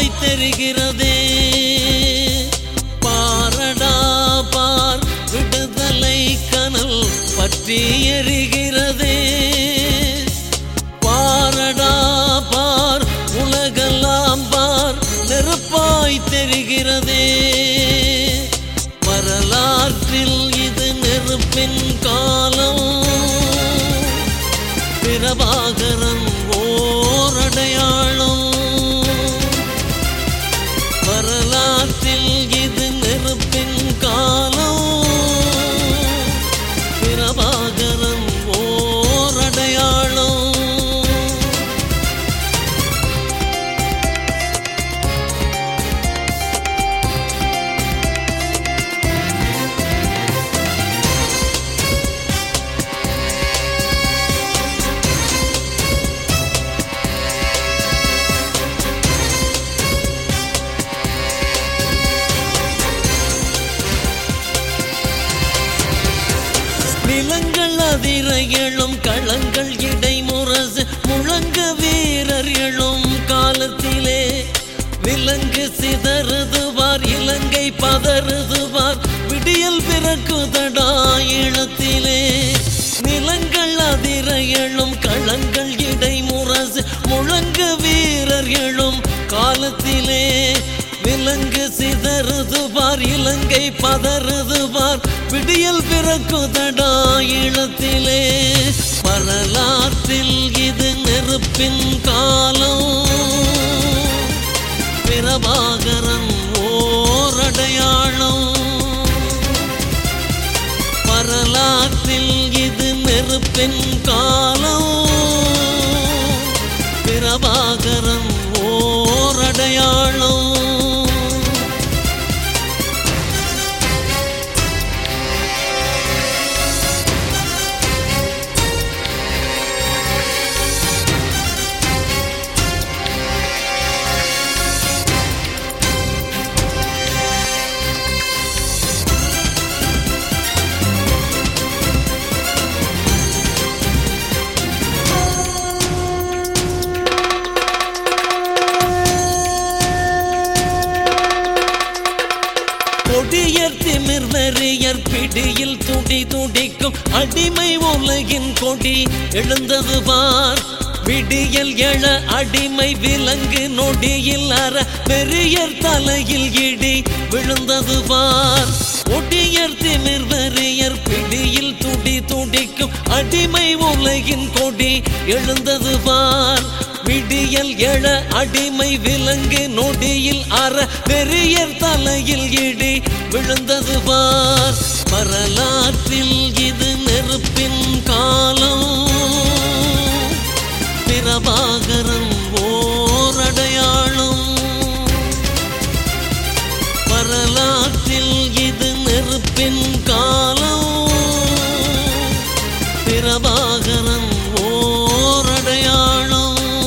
நெருப்பாய் தெரிகிறதே பாரடா பார் விடுதலை கனல் பற்றி எரிகிறதே பாரடா பார் உலகெல்லாம் பார் நெருப்பாய் தெரிகிறதே வரலாற்றில் இது நெருப்பின் காலம் பிரபாகரன் ஓரடையாளம் வரலாற்றில் இது நெருப்பின் காலம் பிரபாகரன் ஓரடையாளம் நிலங்கள் அதிர எழும் களங்கள் இடைமுரசு முழங்க வீரர் எழும் காலத்திலே விலங்கு சிதறுதுவார் இலங்கை பதறுதுவார் விடியல் பிறக்குதடா ஈழத்திலே நிலங்கள் அதிர எழும் களங்கள் இடைமுரசு முழங்க வீரர் எழும் காலத்திலே விலங்கு சிதறுது பார் இலங்கை பதறுது பார் விடியல் பிறக்குதடா ஈழத்திலே வரலாற்றில் இது நெருப்பின் காலம் பிரபாகரன் ஓரடையாளம் வரலாற்றில் இது நெருப்பின் காலம் பிரபாகரன் ஓரடையாளம் கொடியர் திமிர் வெறியர் பிடியில் துடி துடிக்கும் அடிமை உலகின் கொடி எழுந்தது பார் விடியல் எழ அடிமை விலங்கு நொடியில் அற வெறியர் தலையில் இடி விழுந்தது பார் கொடியர் திமிர் வெறியர் பிடியில் துடி துடிக்கும் அடிமை உலகின் கொடி எழுந்தது பார் விடியல் எழ அடிமை விலங்கு நொடியில் அற வெறியர் தலையில் இடி விழுந்தது பார் வரலாற்றில் இது நெருப்பின் காலம் பிரபாகரன் ஓரடையாளம் வரலாற்றில் இது நெருப்பின் காலம் பிரபாகரன் ஓரடையாளம்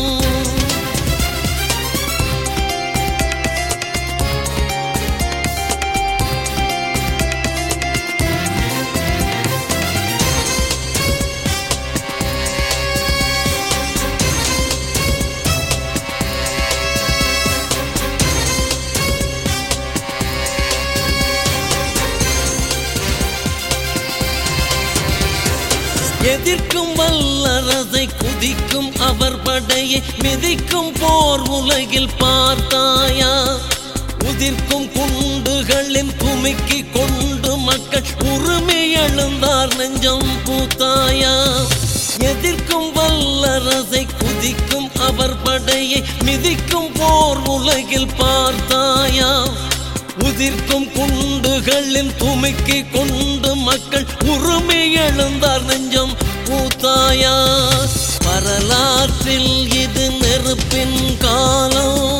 எதிர்க்கும் வல்லரசை குதிக்கும் அவர் படையை மிதிக்கும் போர் உலகில் பார்த்தாயா உதிர்க்கும் குண்டுகளின் குமிக்கி கொண்டு மக்கள் உரிமை எழுந்தார் நெஞ்சம் பூத்தாயா எதிர்க்கும் வல்லரசை குதிக்கும் அவர் படையை மிதிக்கும் போர் உலகில் பார்த்தாயா உதிர்க்கும் குண்டுகளின் துமிக்கி கொண்டு மக்கள் உரிமை எழுந்தார் நெஞ்சம் பூத்தாயா வரலாற்றில் இது நெருப்பின் காலம்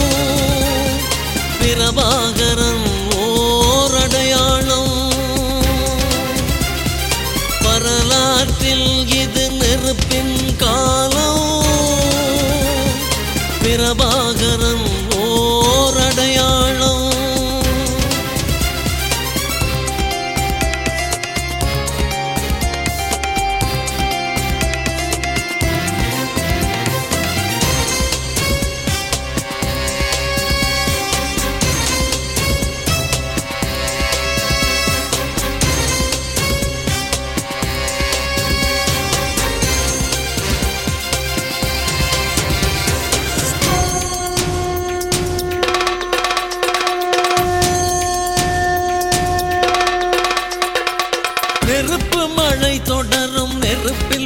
பிரபாகரன் ஓரடையாளம் வரலாற்றில் இது நெருப்பின் காலம் பிரபாகரன் ஓரடையாளம்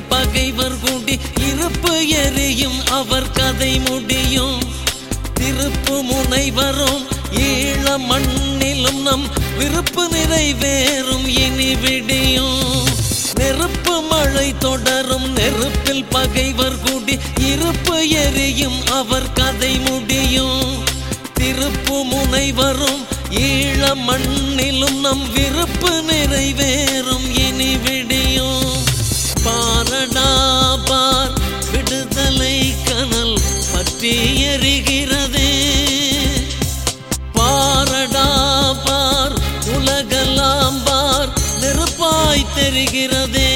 பகைவர் கூடி இருப்பு எரியும் அவர் கதை முடியும் திருப்பு முனைவரும் ஈழ மண்ணிலும் நம் விருப்பு நிறைவேறும் இனி விடியும் நெருப்பு மழை தொடரும் நெருப்பில் பகைவர் கூடி இருப்பு எரியும் அவர் கதை முடியும் திருப்பு முனைவரும் ஈழ மண்ணிலும் நம் விருப்பு நிறைவேறும் இனி விடியும் பாரடா பார் விடுதலை கனல் பற்றி எரிகிறதே பாரடா பார் உலகெல்லாம் பார் நெருப்பாய் தெரிகிறதே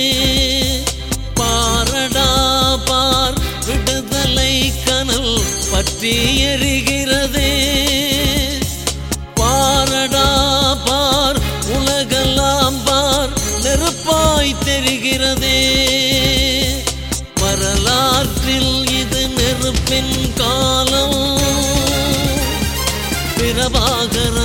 பாரடா பார் விடுதலை கனல் பற்றி எரிகிறதே பாரடா பார் உலகெல்லாம் பார் நெருப்பாய் தெரிகிறதே வரலாற்றில் இது நெருப்பின் காலம் பிரபாகர